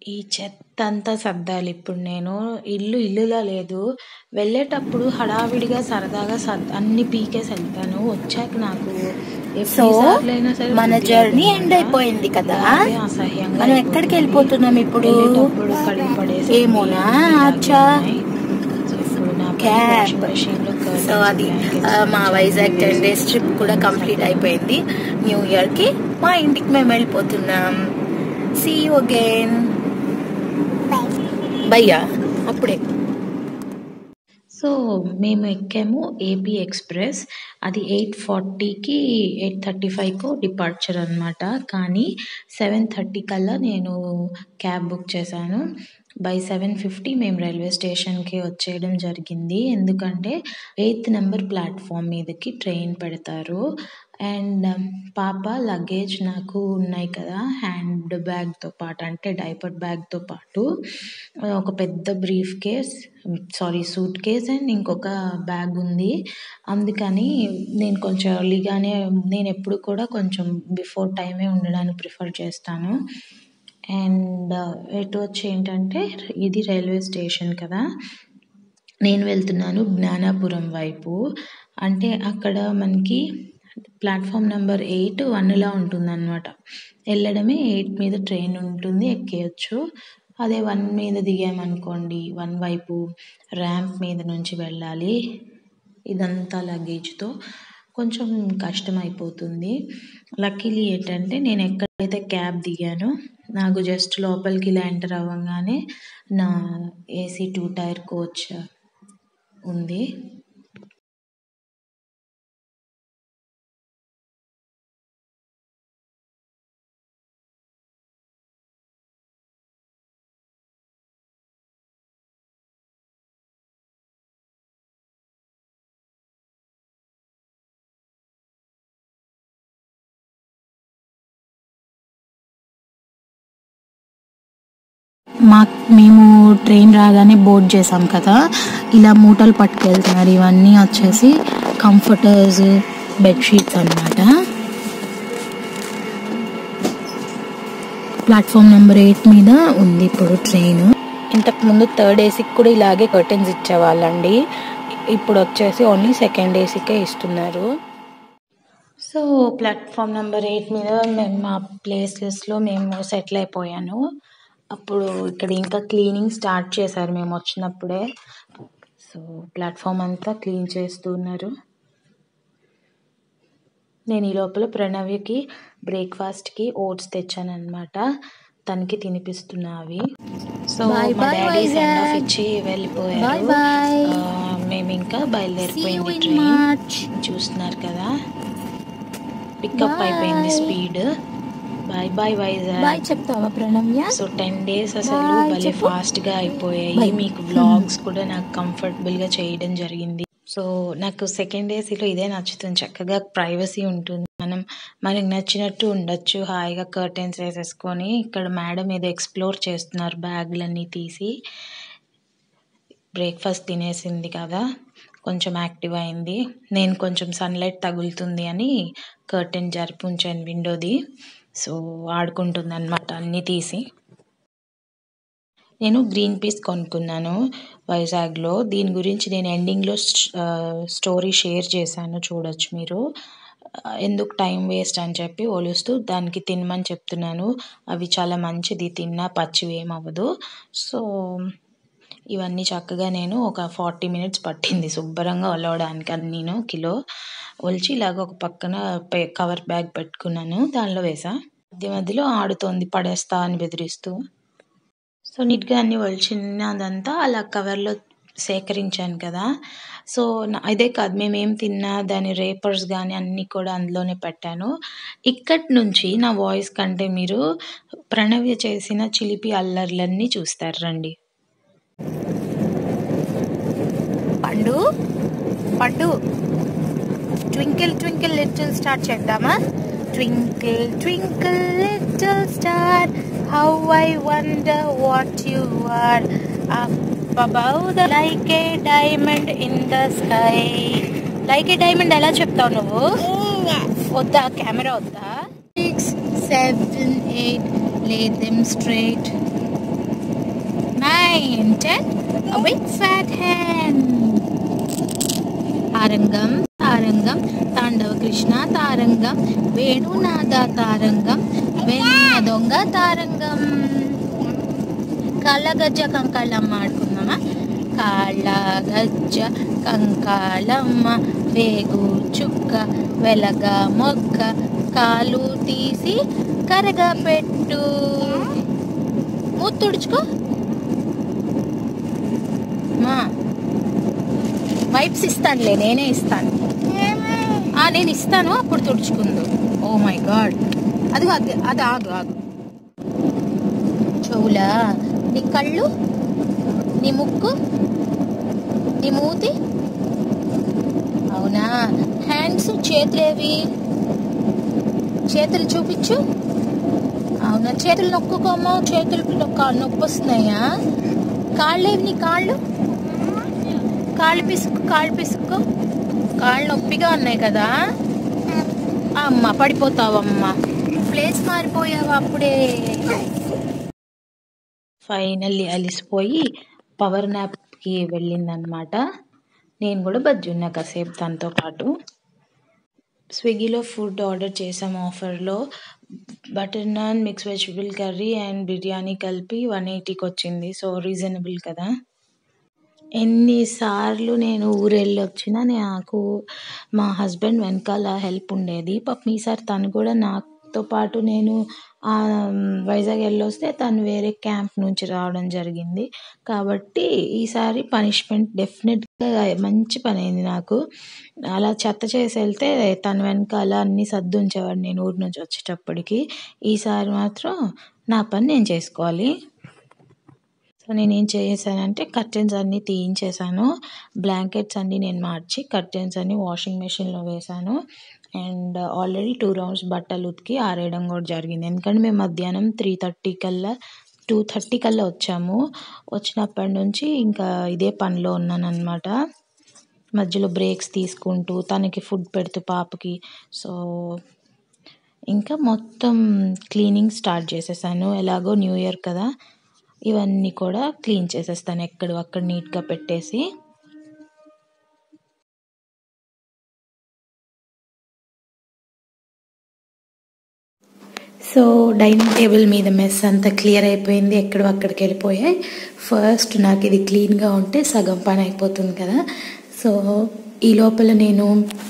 ఈ చెత్త అంతా సర్దాలి ఇప్పుడు నేను ఇల్లు ఇల్లులా లేదు వెళ్ళేటప్పుడు హడావిడిగా సరదాగా సర్ద అన్ని పీకేసి వెళ్తాను వచ్చాక నాకు సో ఎన్నిసార్లైనా సరే మన బుద్ధి జర్నీ రాదన్నమాట. ఎండ్ అయిపోయింది కదా అదే అసహ్యంగా మనం అయిపోతుంది. ఎక్కడికి వెళ్ళిపోతున్నాం ఇప్పుడు వెళ్ళేటప్పుడు కడిగి పడేసి ఏమోనా ఇలాగే అచ్చా ఉన్నాయి. సో ఇప్పుడు నా పని క్యాబ్ వాషింగ్ మెషిన్ లో curtains, సో అది blankets ఆ, మా వైజాగ్ టెన్ వేసి డేస్ ట్రిప్ కూడా కంప్లీట్ అయిపోయింది న్యూ ఇయర్ కి మా ఇంటికి మేము వెళ్ళిపోతున్నాం సీ యూ అగైన్ భయ్యా అప్పుడే సో మేము ఎక్కాము ఏపీ ఎక్స్ప్రెస్ అది ఎయిట్ ఫార్టీకి ఎయిట్ థర్టీ ఫైవ్కు డిపార్చర్ అనమాట కానీ సెవెన్ థర్టీ కల్లా నేను క్యాబ్ బుక్ చేశాను బై సెవెన్ ఫిఫ్టీ మేము రైల్వే స్టేషన్కి వచ్చేయడం జరిగింది ఎందుకంటే ఎయిత్ నెంబర్ ప్లాట్ఫామ్ మీదకి ట్రైన్ పెడతారు అండ్ పాప లగేజ్ నాకు ఉన్నాయి కదా హ్యాండ్ బ్యాగ్తో పాటు అంటే డైపర్ బ్యాగ్తో పాటు ఒక పెద్ద briefcase sorry suitcase and ఇంకొక బ్యాగ్ ఉంది అందుకని నేను కొంచెం ఎర్లీగానే నేను ఎప్పుడు కూడా కొంచెం బిఫోర్ టైమే ఉండడానికి ప్రిఫర్ చేస్తాను అండ్ ఎటు వచ్చి ఏంటంటే ఇది రైల్వే స్టేషన్ కదా నేను వెళ్తున్నాను జ్ఞానాపురం వైపు అంటే అక్కడ మనకి ప్లాట్ఫామ్ నెంబర్ ఎయిట్ వన్లా ఉంటుందన్నమాట వెళ్ళడమే ఎయిట్ మీద ట్రైన్ ఉంటుంది ఎక్కేయచ్చు అదే వన్ మీద దిగామనుకోండి వన్ వైపు ర్యాంప్ మీద నుంచి వెళ్ళాలి ఇదంతా లగేజ్తో కొంచెం కష్టం అయిపోతుంది లక్కీలీ ఏంటంటే నేను ఎక్కడైతే క్యాబ్ దిగానో నాకు జస్ట్ లోపలికి ఇలా ఎంటర్ అవ్వగానే నా ఏసీ టూ టైర్ కోచ్ ఉంది మా మేము ట్రైన్ రాగానే బోర్డ్ చేసాం కదా ఇలా మూటలు పట్టుకెళ్తున్నారు ఇవన్నీ వచ్చేసి కంఫర్టర్స్ బెడ్షీట్స్ అన్నమాట ప్లాట్ఫామ్ నెంబర్ ఎయిట్ మీద ఉంది ఇప్పుడు ట్రైన్ ఇంతకు ముందు థర్డ్ ఏసీకి కూడా ఇలాగే కర్టెన్స్ ఇచ్చేవాళ్ళండి ఇప్పుడు వచ్చేసి ఓన్లీ సెకండ్ ఏసీకే ఇస్తున్నారు సో ప్లాట్ఫామ్ నెంబర్ ఎయిట్ మీద మేము మా ప్లేసెస్లో మేము సెటిల్ అయిపోయాను అప్పుడు ఇక్కడ ఇంకా క్లీనింగ్ స్టార్ట్ చేశారు మేము వచ్చినప్పుడే సో ప్లాట్ఫామ్ అంతా క్లీన్ చేస్తున్నారు నేను ఈ లోపల ప్రణవ్యకి బ్రేక్ఫాస్ట్కి ఓట్స్ తెచ్చాను అనమాట తనకి తినిపిస్తున్నా అవి సో Bye మా bye, daddy send off Vizag. ఇచ్చి Bye వెళ్ళిపోయారు bye. ఆ, మేము ఇంకా బయలుదేరిపోయింది in ట్రైన్ March. చూస్తున్నారు కదా పికప్ Bye. అయిపోయింది speed bye bye Vizag bye చెప్తావా ప్రణమ్య సో టెన్ డేస్ అసలు Bye, భలే చెప్పు. ఫాస్ట్ గా అయిపోయాయి Bye. మీకు వ్లాగ్స్ కూడా నాకు కంఫర్టబుల్ గా చేయడం జరిగింది సో నాకు సెకండ్ ఏసీలో ఇదే నచ్చుతుంది చక్కగా ప్రైవసీ ఉంటుంది మనం మనకి నచ్చినట్టు ఉండొచ్చు హాయిగా కర్టెన్స్ వేసేసుకొని ఇక్కడ మేడం ఏదో ఎక్స్ప్లోర్ చేస్తున్నారు బ్యాగులన్నీ తీసి బ్రేక్ఫాస్ట్ తినేసింది కదా కొంచెం యాక్టివ్ అయింది నేను కొంచెం సన్లైట్ తగులుతుంది అని కర్టెన్ జరిపి ఉంచాను విండోది సో ఆడుకుంటుంది అనమాట అన్నీ తీసి నేను గ్రీన్ పీస్ కొనుక్కున్నాను వైజాగ్లో దీని గురించి నేను ఎండింగ్లో స్టోరీ షేర్ చేశాను చూడొచ్చు మీరు ఆ, ఎందుకు టైం వేస్ట్ అని చెప్పి ఒలుస్తూ దానికి తినమని చెప్తున్నాను అవి చాలా మంచిది తిన్నా పచ్చివి ఏమవ్వదు సో ఇవన్నీ చక్కగా నేను ఒక ఫార్టీ మినిట్స్ పట్టింది శుభ్రంగా ఒలవడానికి అది నేను కిలో ఒలిచి ఇలాగ ఒక పక్కన పే- కవర్ బ్యాగ్ పెట్టుకున్నాను దానిలో వేసా మధ్య మధ్యలో ఆడుతోంది పడేస్తా అని బెదిరిస్తూ సో నీట్గా అన్ని ఒలిచినదంతా అలా కవర్లో సేకరించాను కదా సో నా- ఇదే కాదు మేము ఏం తిన్నా దాని రేపర్స్ కానీ అన్నీ కూడా అందులోనే పెట్టాను ఇక్కడి నుంచి నా వాయిస్ కంటే మీరు ప్రణవ్య చేసిన చిలిపి అల్లర్లన్నీ చూస్తారు రండి పండు పండు ట్వింకిల్ ట్వింకిల్ లిటిల్ స్టార్ చేద్దామా twinkle twinkle little star how I wonder what you are above the like a diamond in the sky like a diamond ఎలా చెప్తావు నువ్వు వద్దా కెమెరా వద్దా six seven eight lay them straight giant and a big fat hen. తారంగం తారంగం తాండవ కృష్ణ తారంగం వేణునాద తారంగం వెన్న దొంగ తారంగం కాళ్ళగజ్జ కంకాళమ్మ ఆడుకుందామా కాళ్ళగజ్జ కంకాళమ్మ వేగు చుక్క వెలగ మొగ్గ కాలు తీసి కరగా పెట్టు మూత తుడుచుకో మా వైప్స్ ఇస్తానులే నేనే ఇస్తాను ఆ, నేను ఇస్తాను అప్పుడు తుడుచుకుందు ఓ మై గాడ్ అది అది అది ఆగు ఆగు చెవులా నీ కళ్ళు నీ ముక్కు నీ మూతి అవునా హ్యాండ్స్ చేతులేవి చేతులు చూపించు అవునా చేతులు నొక్కుకోమో చేతులు నొక్క- నొప్పి వస్తున్నాయా కాళ్ళేవి నీ కాళ్ళు కాళ్ళు పిసుకు కాళ్ళు పిసుక్కో కాళ్ళు నొప్పిగా ఉన్నాయి కదా అమ్మ పడిపోతావమ్మా ప్లేస్ మారిపోయావా అప్పుడే ఫైనల్లీ అలిసిపోయి పవర్ నాప్కి వెళ్ళిందనమాట నేను కూడా బజ్జున్నా కాసేపు తనతో పాటు స్విగ్గీలో ఫుడ్ ఆర్డర్ చేసాం ఆఫర్లో butter naan mix vegetable curry and biryani కలిపి వన్ ఎయిటీకి వచ్చింది సో రీజనబుల్ కదా ఎన్నిసార్లు నేను ఊరెళ్ళి వచ్చినా నాకు మా హస్బెండ్ వెనకాల హెల్ప్ ఉండేది పాపం ఈసారి తను కూడా నాతో పాటు నేను ఆ, వైజాగ్ వెళ్ళొస్తే తను వేరే క్యాంప్ నుంచి రావడం జరిగింది కాబట్టి ఈసారి పనిష్మెంట్ డెఫినెట్గా మంచి పని అయింది నాకు అలా చెత్త చేసి వెళ్తే తన వెనకాల అన్ని సర్దు ఉంచేవాడు నేను ఊరి నుంచి వచ్చేటప్పటికి ఈసారి మాత్రం నా పని నేను చేసుకోవాలి సో నేను ఏం చేసానంటే కర్టెన్స్ అన్నీ తీయించేసాను బ్లాంకెట్స్ అన్నీ నేను మార్చి కర్టెన్స్ అన్నీ వాషింగ్ మెషిన్లో వేసాను అండ్ ఆల్రెడీ టూ రౌండ్స్ బట్టలు ఉతికి ఆరేయడం కూడా జరిగింది ఎందుకంటే మేము మధ్యాహ్నం త్రీ థర్టీ కల్లా టూ థర్టీ కల్లా వచ్చాము వచ్చినప్పటి నుంచి ఇంకా ఇదే పనిలో ఉన్నాను అనమాట మధ్యలో బ్రేక్స్ తీసుకుంటూ తనకి ఫుడ్ పెడుతూ పాపకి సో ఇంకా మొత్తం క్లీనింగ్ స్టార్ట్ చేసేసాను ఎలాగో న్యూ ఇయర్ కదా ఇవన్నీ కూడా క్లీన్ చేసేస్తాను ఎక్కడ అక్కడ నీట్గా పెట్టేసి సో డైనింగ్ టేబుల్ మీద మెస్ అంతా క్లియర్ అయిపోయింది ఎక్కడ అక్కడికి వెళ్ళిపోయాయి ఫస్ట్ నాకు ఇది క్లీన్గా ఉంటే సగం పని అయిపోతుంది కదా సో ఈ లోపల నేను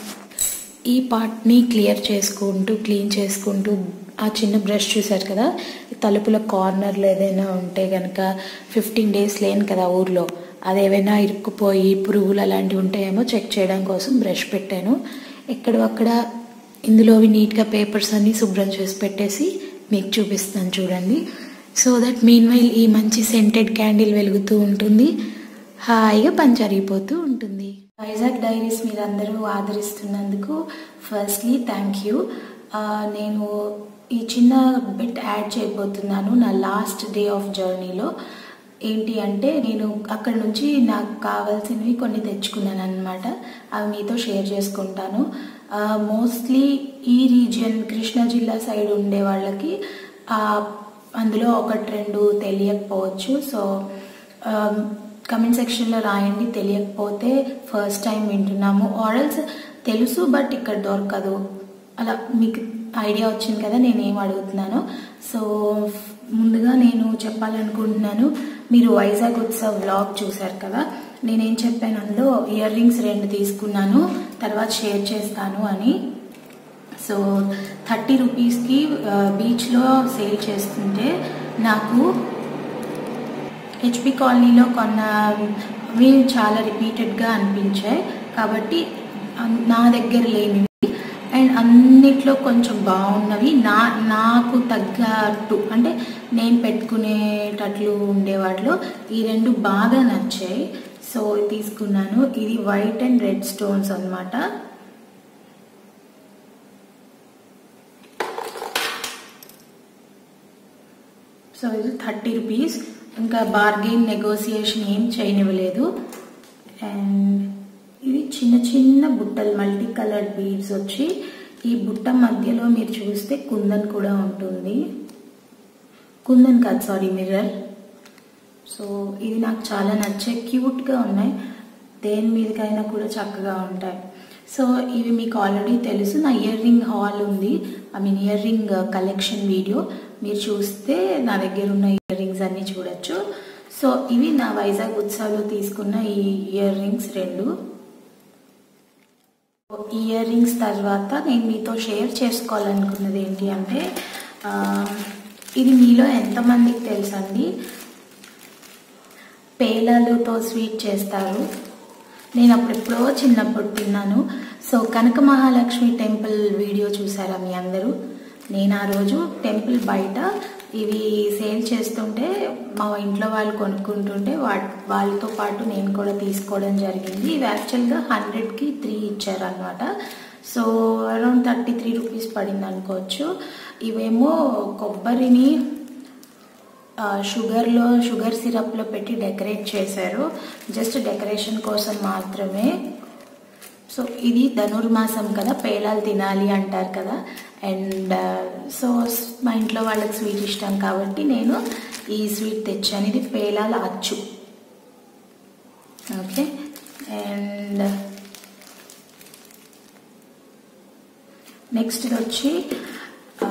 ఈ పార్ట్ని క్లియర్ చేసుకుంటూ క్లీన్ చేసుకుంటూ ఆ చిన్న బ్రష్ చూసారు కదా తలుపుల కార్నర్లో ఏదైనా ఉంటే కనుక ఫిఫ్టీన్ డేస్ లేను కదా ఊర్లో అదేవైనా ఇరుక్కుపోయి పురుగులు అలాంటివి ఉంటాయేమో చెక్ చేయడం కోసం బ్రష్ పెట్టాను ఎక్కడక్కడ ఇందులోవి నీట్గా పేపర్స్ అన్నీ శుభ్రం చేసి పెట్టేసి మీకు చూపిస్తాను చూడండి సో దట్ మీన్ వైల్ ఈ మంచి సెంటెడ్ క్యాండిల్ వెలుగుతూ ఉంటుంది హాయిగా పని జరిగిపోతూ ఉంటుంది వైజాగ్ డైరీస్ మీరు అందరూ ఆదరిస్తున్నందుకు ఫస్ట్లీ థ్యాంక్ యూ నేను ఈ చిన్న బిట్ యాడ్ చేయబోతున్నాను నా లాస్ట్ డే ఆఫ్ జర్నీలో ఏంటి అంటే నేను అక్కడ నుంచి నాకు కావాల్సినవి కొన్ని తెచ్చుకున్నాను అనమాట అవి మీతో షేర్ చేసుకుంటాను మోస్ట్లీ ఈ రీజియన్ కృష్ణా జిల్లా సైడ్ ఉండే వాళ్ళకి ఆ, అందులో ఒకటి రెండు తెలియకపోవచ్చు సో కమెంట్ సెక్షన్లో రాయండి తెలియకపోతే ఫస్ట్ టైం వింటున్నాము ఆరల్స్ తెలుసు బట్ ఇక్కడ దొరకదు అలా మీకు ఐడియా వచ్చింది కదా నేను ఏం అడుగుతున్నాను సో ముందుగా నేను చెప్పాలనుకుంటున్నాను మీరు వైజాగ్ ఉత్సవ్ వ్లాగ్ చూశారు కదా నేనేం చెప్పాను అందులో ఇయర్ రింగ్స్ రెండు తీసుకున్నాను తర్వాత షేర్ చేస్తాను అని సో థర్టీ రూపీస్కి బీచ్లో సేల్ చేస్తుంటే నాకు హెచ్పి కాలనీలో కొన్నవి చాలా రిపీటెడ్గా అనిపించాయి కాబట్టి అన్- నా దగ్గర లేనివి అండ్ అన్నిట్లో కొంచెం బాగున్నవి నా నాకు తగ్గట్టు అంటే నేను పెట్టుకునేటట్లు ఉండే వాటిలో ఈ రెండు బాగా నచ్చాయి సో తీసుకున్నాను ఇది వైట్ అండ్ రెడ్ స్టోన్స్ అన్నమాట సో ఇది థర్టీ రూపీస్ ఇంకా బార్గెయిన్ నెగోసియేషన్ ఏం చేయనివ్వలేదు అండ్ ఇవి చిన్న చిన్న బుట్టలు మల్టీ కలర్డ్ బీడ్స్ వచ్చి ఈ బుట్ట మధ్యలో మీరు చూస్తే కుందన్ కూడా ఉంటుంది కుందన్ కాదు సారీ మిర్రర్ సో ఇది నాకు చాలా నచ్చే క్యూట్గా ఉన్నాయి దేని మీదకైనా కూడా చక్కగా ఉంటాయి సో ఇవి మీకు ఆల్రెడీ తెలుసు నా ఇయర్ రింగ్ హాల్ ఉంది I mean earring collection video మీరు చూస్తే నా దగ్గర ఉన్న ఇయర్ రింగ్స్ అన్నీ చూడొచ్చు సో ఇవి నా వైజాగ్ ఉత్సవంలో తీసుకున్న ఈ ఇయర్ రింగ్స్ రెండు ఇయర్ రింగ్స్ తర్వాత నేను మీతో షేర్ చేసుకోవాలనుకున్నది ఏంటి అంటే ఆ, ఇది మీలో ఎంతమందికి తెలుసండి పేలాలతో స్వీట్ చేస్తారు నేను అప్పుడెప్పుడో చిన్నప్పుడు తిన్నాను so Kanaka Mahalakshmi temple video చూసారా మీ అందరూ నేను ఆ రోజు టెంపుల్ బయట ఇవి సేల్ చేస్తుంటే మా ఇంట్లో వాళ్ళు కొనుక్కుంటుంటే వా వాళ్ళతో పాటు నేను కూడా తీసుకోవడం జరిగింది ఇవి యాక్చువల్గా హండ్రెడ్కి త్రీ ఇచ్చారనమాట so around thirty three rupees పడింది అనుకోవచ్చు ఇవేమో కొబ్బరిని ఆ, షుగర్లో షుగర్ సిరప్లో పెట్టి డెకరేట్ చేశారు జస్ట్ డెకరేషన్ కోసం మాత్రమే సో ఇది ధనుర్మాసం కదా పేలాలు తినాలి అంటారు కదా అండ్ సో మా ఇంట్లో వాళ్ళకి స్వీట్ ఇష్టం కాబట్టి నేను ఈ స్వీట్ తెచ్చాను ఇది పేలాల అచ్చు ఓకే అండ్ నెక్స్ట్ ఇది వచ్చి ఆ,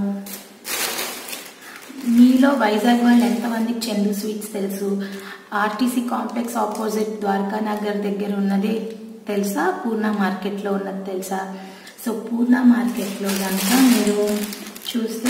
మీలో వైజాగ్ వాళ్ళు ఎంతమందికి చందు స్వీట్స్ తెలుసు RTC complex opposite Dwaraka Nagar దగ్గర ఉన్నది తెలుసా పూర్ణ మార్కెట్లో ఉన్నది తెలుసా సో పూర్ణ మార్కెట్లో కనుక మీరు చూస్తే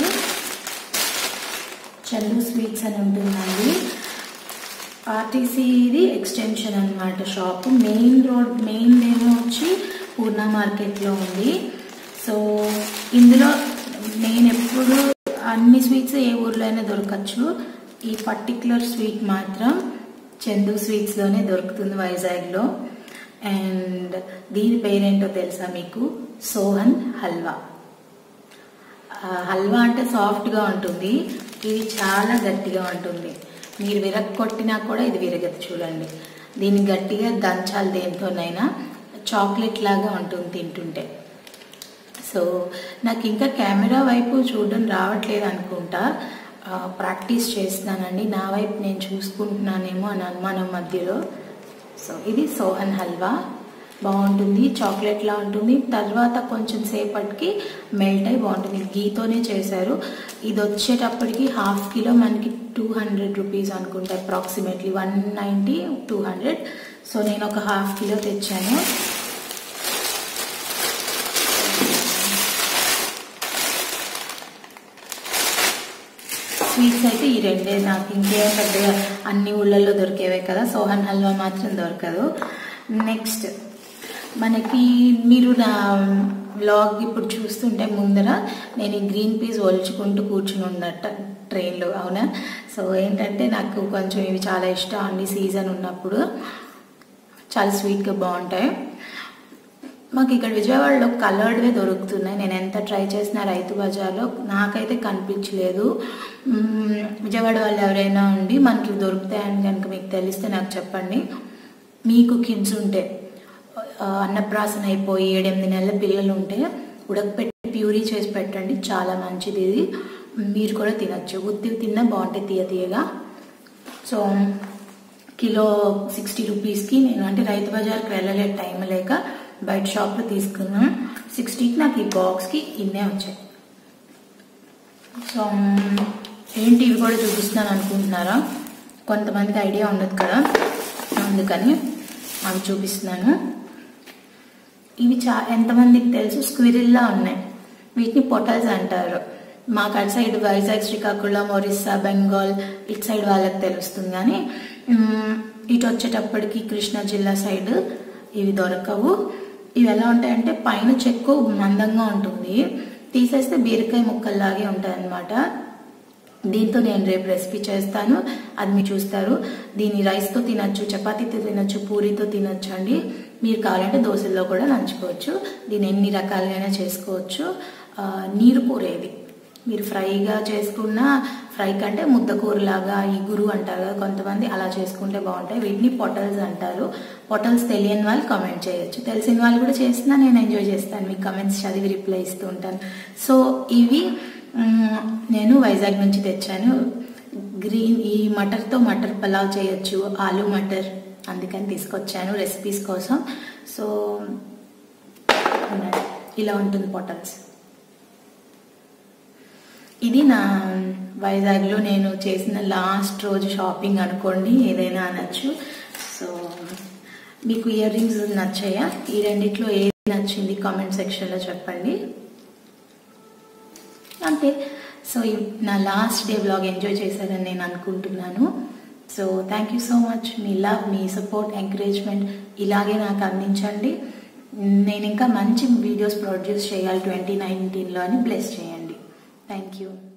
చందు స్వీట్స్ అని ఉంటుందండి ఆర్టీసీది ఎక్స్టెన్షన్ అన్నమాట షాప్ మెయిన్ రోడ్ మెయిన్ ఏమో వచ్చి పూర్ణ మార్కెట్లో ఉంది సో ఇందులో నేను ఎప్పుడు అన్ని స్వీట్స్ ఏ ఊర్లో అయినా దొరకచ్చు ఈ పర్టిక్యులర్ స్వీట్ మాత్రం చందు స్వీట్స్లోనే దొరుకుతుంది వైజాగ్లో అండ్ దీని పేరేంటో తెలుసా మీకు సోహన్ హల్వా ఆ, హల్వా అంటే సాఫ్ట్గా ఉంటుంది ఇది చాలా గట్టిగా ఉంటుంది మీరు విరగొట్టినా కూడా ఇది విరగదు చూడండి దీన్ని గట్టిగా దంచాలి దేంతోనైనా చాక్లెట్ లాగా ఉంటుంది తింటుంటే సో నాకు ఇంకా కెమెరా వైపు చూడడం రావట్లేదు అనుకుంటా ఆ, ప్రాక్టీస్ చేస్తున్నానండి నా వైపు నేను చూసుకుంటున్నానేమో అని అనుమానం మధ్యలో సో ఇది సోహన్ హల్వా బాగుంటుంది చాక్లెట్లా ఉంటుంది తర్వాత కొంచెం సేపటికి మెల్ట్ అయి బాగుంటుంది ఇది గీతోనే చేశారు ఇది వచ్చేటప్పటికి హాఫ్ కిలో మనకి టూ హండ్రెడ్ రూపీస్ అనుకుంటా approximately one ninety two hundred so నేను ఒక హాఫ్ కిలో తెచ్చాను స్వీట్స్ అయితే ఈ రెండే నాకు ఇంకేం పెద్దగా అన్ని ఊళ్ళల్లో దొరికేవే కదా సోహన్ హల్వా మాత్రం దొరకదు నెక్స్ట్ మనకి మీరు నా వ్లాగ్ ఇప్పుడు చూస్తుంటే ముందర నేను ఈ గ్రీన్ పీస్ ఒలుచుకుంటూ కూర్చుని ఉన్నట్ట ట్రైన్లో అవునా సో ఏంటంటే నాకు కొంచెం ఇవి చాలా ఇష్టం అండి సీజన్ ఉన్నప్పుడు చాలా స్వీట్గా బాగుంటాయి మాకు ఇక్కడ విజయవాడలో కలర్డ్వే దొరుకుతున్నాయి నేను ఎంత ట్రై చేసినా రైతు బజార్లో నాకైతే కనిపించలేదు మ్మ్, విజయవాడ వాళ్ళు ఎవరైనా ఉండి మనకి దొరుకుతాయని కనుక మీకు తెలిస్తే నాకు చెప్పండి మీకు కిడ్స్ ఉంటే ఆ, అన్నప్రాసన అయిపోయి ఏడెనిమిది నెలల పిల్లలు ఉంటే ఉడకపెట్టి ప్యూరీ చేసి పెట్టండి చాలా మంచిది ఇది మీరు కూడా తినచ్చు ఉత్తివి తిన్నా బాగుంటాయి తీయ తీయగా సో కిలో సిక్స్టీ రూపీస్కి నేను అంటే రైతు బజార్కి వెళ్ళలే టైం లేక బయట షాప్లో తీసుకున్నాను సిక్స్టీకి నాకు ఈ బాక్స్కి ఇన్నే వచ్చాయి సో ఏంటి ఇవి కూడా చూపిస్తున్నాను అనుకుంటున్నారా కొంతమందికి ఐడియా ఉండదు కదా అందుకని అవి చూపిస్తున్నాను ఇవి చా ఎంతమందికి తెలుసు స్క్విరిల్లా ఉన్నాయి వీటిని పొటల్స్ అంటారు మాకు అటు సైడ్ వైజాగ్ శ్రీకాకుళం ఒరిస్సా బెంగాల్ ఇటు సైడ్ వాళ్ళకి తెలుస్తుంది కానీ మ్, ఇటు వచ్చేటప్పటికి కృష్ణా జిల్లా సైడ్ ఇవి దొరకవు ఇవి ఎలా ఉంటాయంటే పైన చెక్కు మందంగా ఉంటుంది తీసేస్తే బీరకాయ ముక్కల్లాగే ఉంటాయి అన్నమాట దీంతో నేను రేపు రెసిపీ చేస్తాను అది మీరు చూస్తారు దీన్ని రైస్తో తినచ్చు చపాతీతో తినచ్చు పూరితో తినచ్చు అండి మీరు కావాలంటే దోశల్లో కూడా నంచుకోవచ్చు దీన్ని ఎన్ని రకాలుగా చేసుకోవచ్చు ఆ, నీరు కూర ఇది మీరు ఫ్రైగా చేసుకున్న ఫ్రై కంటే ముద్ద కూరలాగా ఇగురు అంటారు కదా కొంతమంది అలా చేసుకుంటే బాగుంటాయి వీటిని పొటల్స్ అంటారు పొటల్స్ తెలియని వాళ్ళు కామెంట్ చేయొచ్చు తెలిసిన వాళ్ళు కూడా చేసినా నేను ఎంజాయ్ చేస్తాను మీ కమెంట్స్ చదివి రిప్లై ఇస్తూ ఉంటాను సో ఇవి మ్, నేను వైజాగ్ నుంచి తెచ్చాను గ్రీన్ ఈ మటర్తో మటర్ పలావ్ చేయొచ్చు ఆలు మటర్ అందుకని తీసుకొచ్చాను రెసిపీస్ కోసం సో ఉండండి. ఇలా ఉంటుంది పొటల్స్ ఇది నా వైజాగ్లో నేను చేసిన లాస్ట్ రోజు షాపింగ్ అనుకోండి ఏదైనా అనొచ్చు సో మీకు ఇయర్ రింగ్స్ నచ్చాయా ఈ రెండిట్లో ఏది నచ్చింది కామెంట్ సెక్షన్లో చెప్పండి అంతే సో ఈ- నా లాస్ట్ డే బ్లాగ్ ఎంజాయ్ చేశారని నేను అనుకుంటున్నాను so thank you so much మీ లవ్ మీ సపోర్ట్ ఎంకరేజ్మెంట్ ఇలాగే నాకు అందించండి నేను ఇంకా మంచి వీడియోస్ ప్రొడ్యూస్ చేయాలి ట్వంటీ నైన్టీన్లో అని బ్లెస్ చేయండి థ్యాంక్ యూ